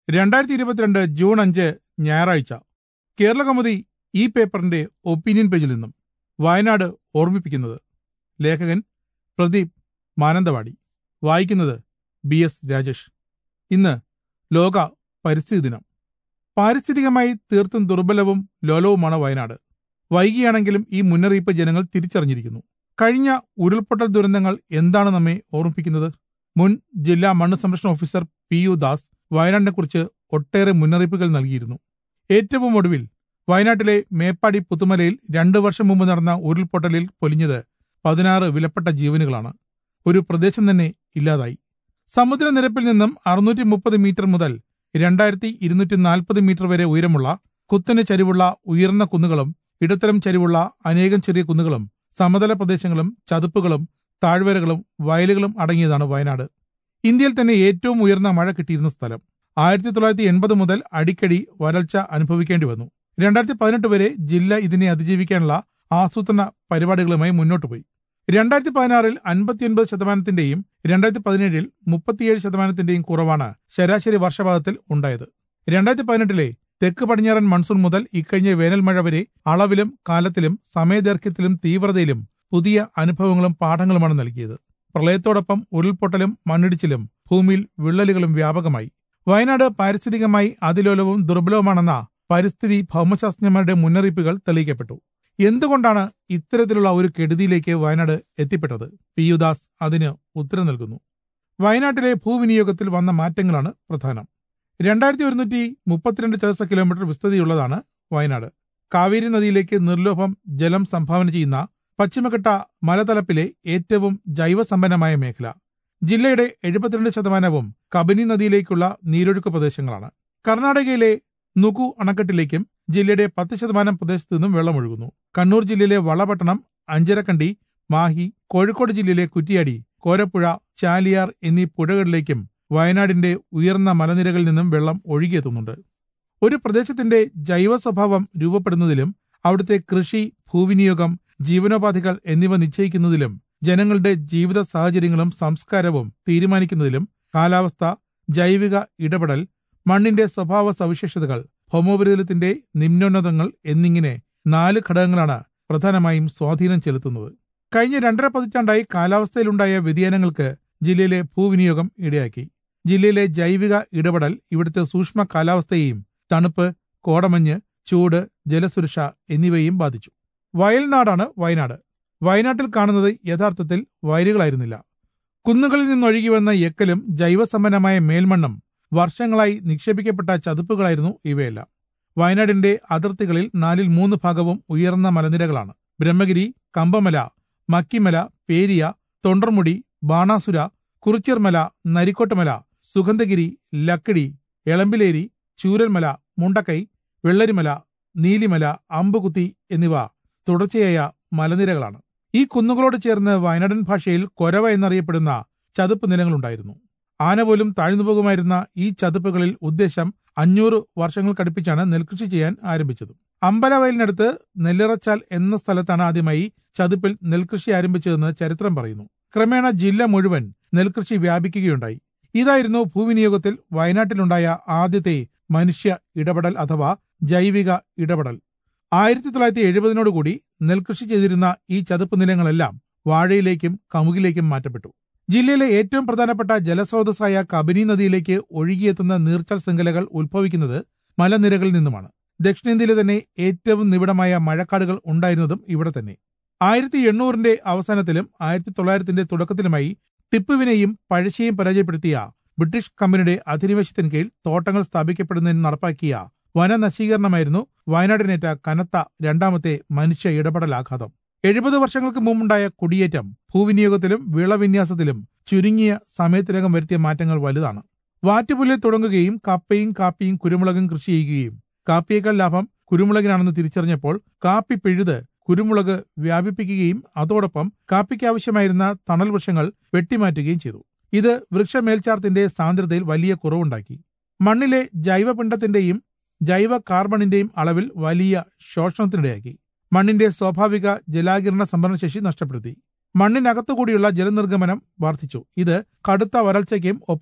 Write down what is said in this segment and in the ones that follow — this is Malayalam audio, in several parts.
രണ്ടായിരത്തി ഇരുപത്തിരണ്ട് ജൂൺ അഞ്ച് ഞായറാഴ്ച കേരള കൗമുദി ഈ പേപ്പറിന്റെ ഒപ്പീനിയൻ പേജിൽ നിന്നും വയനാട് ഓർമ്മിപ്പിക്കുന്നത് ലേഖകൻ പ്രദീപ് മാനന്തവാടി വായിക്കുന്നത് ബി എസ് രാജേഷ് ഇന്ന് ലോക പരിസ്ഥിതി ദിനം പാരിസ്ഥിതികമായി തീർത്തും ദുർബലവും ലോലവുമാണ് വയനാട് വൈകിയാണെങ്കിലും ഈ മുന്നറിയിപ്പ് ജനങ്ങൾ തിരിച്ചറിഞ്ഞിരിക്കുന്നു കഴിഞ്ഞ ഉരുൾപൊട്ടൽ ദുരന്തങ്ങൾ എന്താണ് നമ്മെ ഓർമ്മിപ്പിക്കുന്നത് മുൻ ജില്ലാ മണ്ണ് സംരക്ഷണ ഓഫീസർ പി യു ദാസ് വയനാടിനെക്കുറിച്ച് ഒട്ടേറെ മുന്നറിയിപ്പുകൾ നൽകിയിരുന്നു ഏറ്റവും ഒടുവിൽ വയനാട്ടിലെ മേപ്പാടി പുത്തുമലയിൽ രണ്ടു വർഷം മുമ്പ് നടന്ന ഉരുൾപൊട്ടലിൽ പൊലിഞ്ഞത് പതിനാറ് വിലപ്പെട്ട ജീവനുകളാണ് ഒരു പ്രദേശം തന്നെ ഇല്ലാതായി സമുദ്രനിരപ്പിൽ നിന്നും അറുന്നൂറ്റി മുപ്പത് മീറ്റർ മുതൽ രണ്ടായിരത്തി ഇരുന്നൂറ്റി നാൽപ്പത് മീറ്റർ വരെ ഉയരമുള്ള കുത്തന് ചരിവുള്ള ഉയർന്ന കുന്നുകളും ഇടത്തരം ചരിവുള്ള അനേകം ചെറിയ കുന്നുകളും സമതല പ്രദേശങ്ങളും ചതുപ്പുകളും താഴ്വരകളും വയലുകളും അടങ്ങിയതാണ് വയനാട് ഇന്ത്യയിൽ തന്നെ ഏറ്റവും ഉയർന്ന മഴ കിട്ടിയിരുന്ന സ്ഥലം ആയിരത്തി തൊള്ളായിരത്തി എൺപത് മുതൽ അടിക്കടി വരൾച്ച അനുഭവിക്കേണ്ടി വന്നു രണ്ടായിരത്തി പതിനെട്ട് വരെ ജില്ല ഇതിനെ അതിജീവിക്കാനുള്ള ആസൂത്രണ പരിപാടികളുമായി മുന്നോട്ട് പോയി രണ്ടായിരത്തി പതിനാറിൽ അൻപത്തിയൊൻപത് ശതമാനത്തിന്റെയും രണ്ടായിരത്തി പതിനേഴിൽ മുപ്പത്തിയേഴ് ശതമാനത്തിന്റെയും കുറവാണ് ശരാശരി വർഷപാതത്തിൽ ഉണ്ടായത് രണ്ടായിരത്തി പതിനെട്ടിലെ തെക്ക് പടിഞ്ഞാറൻ മൺസൂൺ മുതൽ ഇക്കഴിഞ്ഞ വേനൽ മഴ വരെ അളവിലും കാലത്തിലും സമയദൈർഘ്യത്തിലും തീവ്രതയിലും പുതിയ അനുഭവങ്ങളും പാഠങ്ങളുമാണ് നൽകിയത് പ്രളയത്തോടൊപ്പം ഉരുൾപൊട്ടലും മണ്ണിടിച്ചിലും ഭൂമിയിൽ വിള്ളലുകളും വ്യാപകമായി വയനാട് പാരിസ്ഥിതികമായി അതിലോലവും ദുർബലവുമാണെന്ന പരിസ്ഥിതി ഭൗമശാസ്ത്രജ്ഞന്മാരുടെ മുന്നറിയിപ്പുകൾ തെളിയിക്കപ്പെട്ടു എന്തുകൊണ്ടാണ് ഇത്തരത്തിലുള്ള ഒരു കെടുതിയിലേക്ക് വയനാട് എത്തിപ്പെട്ടത് പി യുദാസ് അതിന് ഉത്തരം നൽകുന്നു വയനാട്ടിലെ ഭൂവിനിയോഗത്തിൽ വന്ന മാറ്റങ്ങളാണ് പ്രധാനം രണ്ടായിരത്തി ഒരുന്നൂറ്റി മുപ്പത്തിരണ്ട് ചതുരശ്ര കിലോമീറ്റർ വിസ്തൃതിയുള്ളതാണ് വയനാട് കാവേരി നദിയിലേക്ക് നിർലോഭം ജലം സംഭാവന ചെയ്യുന്ന പശ്ചിമഘട്ട മലതലപ്പിലെ ഏറ്റവും ജൈവസമ്പന്നമായ മേഖല ജില്ലയുടെ എഴുപത്തിരണ്ട് ശതമാനവും കബനി നദിയിലേക്കുള്ള നീരൊഴുക്ക് പ്രദേശങ്ങളാണ് കർണാടകയിലെ നുകു അണക്കെട്ടിലേക്കും ജില്ലയുടെ പത്ത് ശതമാനം പ്രദേശത്തു നിന്നും വെള്ളമൊഴുകുന്നു കണ്ണൂർ ജില്ലയിലെ വളപട്ടണം അഞ്ചരക്കണ്ടി മാഹി കോഴിക്കോട് ജില്ലയിലെ കുറ്റിയാടി കോരപ്പുഴ ചാലിയാർ എന്നീ പുഴകളിലേക്കും വയനാടിന്റെ ഉയർന്ന മലനിരകളിൽ നിന്നും വെള്ളം ഒഴുകിയെത്തുന്നുണ്ട് ഒരു പ്രദേശത്തിന്റെ ജൈവ സ്വഭാവം രൂപപ്പെടുന്നതിലും അവിടുത്തെ കൃഷി ഭൂവിനിയോഗം ജീവനോപാധികൾ എന്നിവ നിശ്ചയിക്കുന്നതിലും ജനങ്ങളുടെ ജീവിത സാഹചര്യങ്ങളും സംസ്കാരവും തീരുമാനിക്കുന്നതിലും കാലാവസ്ഥ ജൈവിക ഇടപെടൽ മണ്ണിന്റെ സ്വഭാവ സവിശേഷതകൾ ഭൗമോപരിതലത്തിന്റെ നിമ്നോന്നതങ്ങൾ എന്നിങ്ങനെ നാല് ഘടകങ്ങളാണ് പ്രധാനമായും സ്വാധീനം ചെലുത്തുന്നത് കഴിഞ്ഞ രണ്ടര പതിറ്റാണ്ടായി കാലാവസ്ഥയിലുണ്ടായ വ്യതിയാനങ്ങൾക്ക് ജില്ലയിലെ ഭൂവിനിയോഗം ഇടയാക്കി ജില്ലയിലെ ജൈവിക ഇടപെടൽ ഇവിടുത്തെ സൂക്ഷ്മ കാലാവസ്ഥയെയും തണുപ്പ് കോടമഞ്ഞ് ചൂട് ജലസുരക്ഷ എന്നിവയെയും ബാധിച്ചു വയൽനാടാണ് വയനാട് വയനാട്ടിൽ കാണുന്നത് യഥാർത്ഥത്തിൽ വയലുകളായിരുന്നില്ല കുന്നുകളിൽ നിന്നൊഴുകി വന്ന എക്കലും ജൈവസമ്പന്നമായ മേൽമണ്ണും വർഷങ്ങളായി നിക്ഷേപിക്കപ്പെട്ട ചതുപ്പുകളായിരുന്നു ഇവയെല്ലാം വയനാടിന്റെ അതിർത്തികളിൽ നാലിൽ മൂന്ന് ഭാഗവും ഉയർന്ന മലനിരകളാണ് ബ്രഹ്മഗിരി കമ്പമല മക്കിമല പേരിയ തൊണ്ടർമുടി ബാണാസുര കുറിച്ചിർമല നരിക്കോട്ടുമല സുഗന്ധഗിരി ലക്കിടി എളമ്പിലേരി ചൂരൽമല മുണ്ടക്കൈ വെള്ളരിമല നീലിമല അമ്പുകുത്തി എന്നിവ തുടർച്ചയായ മലനിരകളാണ് ഈ കുന്നുകളോട് ചേർന്ന് വയനാടൻ ഭാഷയിൽ കൊരവ എന്നറിയപ്പെടുന്ന ചതുപ്പ് നിലങ്ങളുണ്ടായിരുന്നു ആന പോലും താഴ്ന്നു പോകുമായിരുന്ന ഈ ചതുപ്പുകളിൽ ഉദ്ദേശം അഞ്ഞൂറ് വർഷങ്ങൾക്കടുപ്പിച്ചാണ് നെൽകൃഷി ചെയ്യാൻ ആരംഭിച്ചത് അമ്പലവയലിനടുത്ത് നെല്ലിറച്ചാൽ എന്ന സ്ഥലത്താണ് ആദ്യമായി ചതുപ്പിൽ നെൽകൃഷി ആരംഭിച്ചതെന്ന് ചരിത്രം പറയുന്നു ക്രമേണ ജില്ല മുഴുവൻ നെൽകൃഷി വ്യാപിക്കുകയുണ്ടായി ഇതായിരുന്നു ഭൂവിനിയോഗത്തിൽ വയനാട്ടിലുണ്ടായ ആദ്യത്തെ മനുഷ്യ ഇടപെടൽ അഥവാ ജൈവിക ഇടപെടൽ ആയിരത്തി തൊള്ളായിരത്തി എഴുപതിനോടുകൂടി നെൽകൃഷി ചെയ്തിരുന്ന ഈ ചതുപ്പ് നിലങ്ങളെല്ലാം വാഴയിലേക്കും കമുകിലേക്കും മാറ്റപ്പെട്ടു ജില്ലയിലെ ഏറ്റവും പ്രധാനപ്പെട്ട ജലസ്രോതസ്സായ കബനി നദിയിലേക്ക് ഒഴുകിയെത്തുന്ന നീർച്ചൽ ശൃംഖലകൾ ഉത്ഭവിക്കുന്നത് മലനിരകളിൽ നിന്നുമാണ് ദക്ഷിണേന്ത്യയിലെ തന്നെ ഏറ്റവും നിബിഡമായ മഴക്കാടുകൾ ഉണ്ടായിരുന്നതും ഇവിടെ തന്നെ ആയിരത്തി എണ്ണൂറിന്റെ അവസാനത്തിലും ആയിരത്തി തൊള്ളായിരത്തിന്റെ തുടക്കത്തിലുമായി ടിപ്പുവിനെയും പഴശ്ശിയെയും പരാജയപ്പെടുത്തിയ ബ്രിട്ടീഷ് കമ്പനിയുടെ അധിനിവേശത്തിന് കീഴിൽ തോട്ടങ്ങൾ സ്ഥാപിക്കപ്പെടുന്നതിന് നടപ്പാക്കിയ വനനശീകരണമായിരുന്നു വയനാടിനേറ്റ കനത്ത രണ്ടാമത്തെ മനുഷ്യ ഇടപെടലാഘാതം എഴുപത് വർഷങ്ങൾക്ക് മുമ്പുണ്ടായ കുടിയേറ്റം ഭൂവിനിയോഗത്തിലും വിളവിന്യാസത്തിലും ചുരുങ്ങിയ സമയത്തിനകം വരുത്തിയ മാറ്റങ്ങൾ വലുതാണ് വാറ്റുപുല്ലിൽ തുടങ്ങുകയും കപ്പയും കാപ്പിയും കുരുമുളകും കൃഷി ചെയ്യുകയും കാപ്പിയേക്കാൾ ലാഭം കുരുമുളകിനാണെന്ന് തിരിച്ചറിഞ്ഞപ്പോൾ കാപ്പി പിഴുത് കുരുമുളക് വ്യാപിപ്പിക്കുകയും അതോടൊപ്പം കാപ്പിക്ക് ആവശ്യമായിരുന്ന തണൽ വൃക്ഷങ്ങൾ വെട്ടിമാറ്റുകയും ചെയ്തു ഇത് വൃക്ഷമേൽച്ചാർത്തിന്റെ സാന്ദ്രതയിൽ വലിയ കുറവുണ്ടാക്കി മണ്ണിലെ ജൈവപിണ്ഡത്തിന്റെയും ജൈവ കാർബണിന്റെയും അളവിൽ വലിയ ശോഷണത്തിനിടയാക്കി മണ്ണിന്റെ സ്വാഭാവിക ജലാകിരണ സംഭരണശേഷി നഷ്ടപ്പെടുത്തി മണ്ണിനകത്തുകൂടിയുള്ള ജലനിർഗമനം വർദ്ധിച്ചു ഇത് കടുത്ത വരൾച്ചയ്ക്കും ഒപ്പം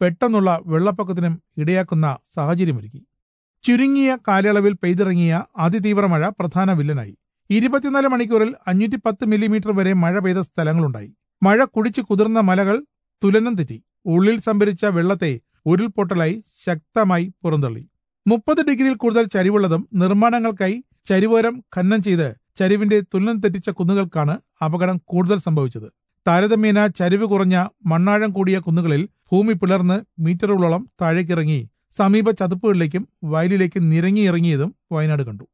പെട്ടെന്നുള്ള വെള്ളപ്പൊക്കത്തിനും ഇടയാക്കുന്ന സാഹചര്യമൊരുക്കി ചുരുങ്ങിയ കാലയളവിൽ പെയ്തിറങ്ങിയ അതിതീവ്ര മഴ പ്രധാന വില്ലനായി ഇരുപത്തിനാല് മണിക്കൂറിൽ അഞ്ഞൂറ്റി പത്ത് മില്ലിമീറ്റർ വരെ മഴ പെയ്ത സ്ഥലങ്ങളുണ്ടായി മഴ കുടിച്ചു കുതിർന്ന മലകൾ തുലനം തെറ്റി ഉള്ളിൽ സംഭരിച്ച വെള്ളത്തെ ഉരുൾപൊട്ടലായി ശക്തമായി പുറന്തള്ളി മുപ്പത് ഡിഗ്രിയിൽ കൂടുതൽ ചരിവുള്ളതും നിർമ്മാണങ്ങൾക്കായി ചരിവോരം ഖനനം ചെയ്ത് ചരിവിന്റെ തുലനം തെറ്റിച്ച കുന്നുകൾക്കാണ് അപകടം കൂടുതൽ സംഭവിച്ചത് താരതമ്യേന ചരിവ് കുറഞ്ഞ മണ്ണാഴം കൂടിയ കുന്നുകളിൽ ഭൂമി പിളർന്ന് മീറ്ററുകളോളം താഴേക്കിറങ്ങി സമീപ ചതുപ്പുകളിലേക്കും വയലിലേക്കും നിരങ്ങിയിറങ്ങിയതും വയനാട് കണ്ടു